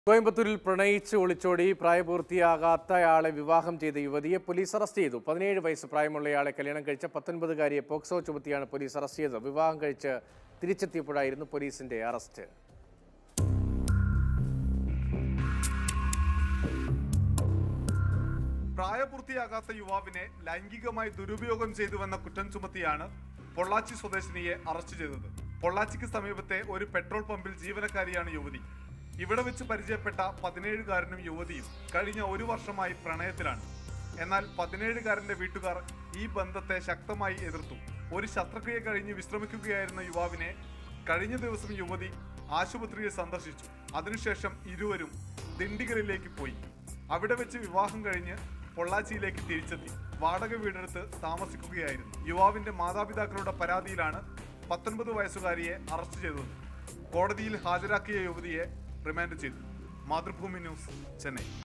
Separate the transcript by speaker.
Speaker 1: കോയമ്പത്തൂരിൽ പ്രണയിച്ച് ഒളിച്ചോടി പ്രായപൂർത്തിയാകാത്തയാളെ വിവാഹം ചെയ്ത യുവതിയെ പോലീസ് അറസ്റ്റ് ചെയ്തു പതിനേഴ് വയസ്സ് പ്രായമുള്ളയാളെ കല്യാണം കഴിച്ച പത്തൊൻപതുകാരിയെ പോക്സോ ചുമത്തിയാണ് പോലീസ് അറസ്റ്റ് ചെയ്തത് വിവാഹം കഴിച്ച് തിരിച്ചെത്തിയപ്പോഴായിരുന്നു പോലീസിന്റെ അറസ്റ്റ്
Speaker 2: പ്രായപൂർത്തിയാകാത്ത യുവാവിനെ ലൈംഗികമായി ദുരുപയോഗം ചെയ്തുവെന്ന കുറ്റം ചുമത്തിയാണ് പൊള്ളാച്ചി സ്വദേശിനിയെ അറസ്റ്റ് ചെയ്തത് പൊള്ളാച്ചിക്ക് സമീപത്തെ ഒരു പെട്രോൾ പമ്പിൽ ജീവനക്കാരിയാണ് യുവതി ഇവിടെ വെച്ച് പരിചയപ്പെട്ട പതിനേഴുകാരനും യുവതിയും കഴിഞ്ഞ ഒരു വർഷമായി പ്രണയത്തിലാണ് എന്നാൽ പതിനേഴുകാരന്റെ വീട്ടുകാർ ഈ ബന്ധത്തെ ശക്തമായി എതിർത്തു ഒരു ശസ്ത്രക്രിയ കഴിഞ്ഞ് വിശ്രമിക്കുകയായിരുന്ന യുവാവിനെ കഴിഞ്ഞ ദിവസം യുവതി ആശുപത്രിയിൽ സന്ദർശിച്ചു അതിനുശേഷം ഇരുവരും ദിണ്ടിഗലിലേക്ക് പോയി അവിടെ വെച്ച് വിവാഹം കഴിഞ്ഞ് പൊള്ളാച്ചിയിലേക്ക് തിരിച്ചെത്തി വാടക വീടെടുത്ത് താമസിക്കുകയായിരുന്നു യുവാവിന്റെ മാതാപിതാക്കളുടെ പരാതിയിലാണ് പത്തൊൻപത് വയസ്സുകാരിയെ അറസ്റ്റ് ചെയ്തത് കോടതിയിൽ ഹാജരാക്കിയ യുവതിയെ റിമാൻഡ് ചെയ്തു മാതൃഭൂമി ന്യൂസ് ചെന്നൈ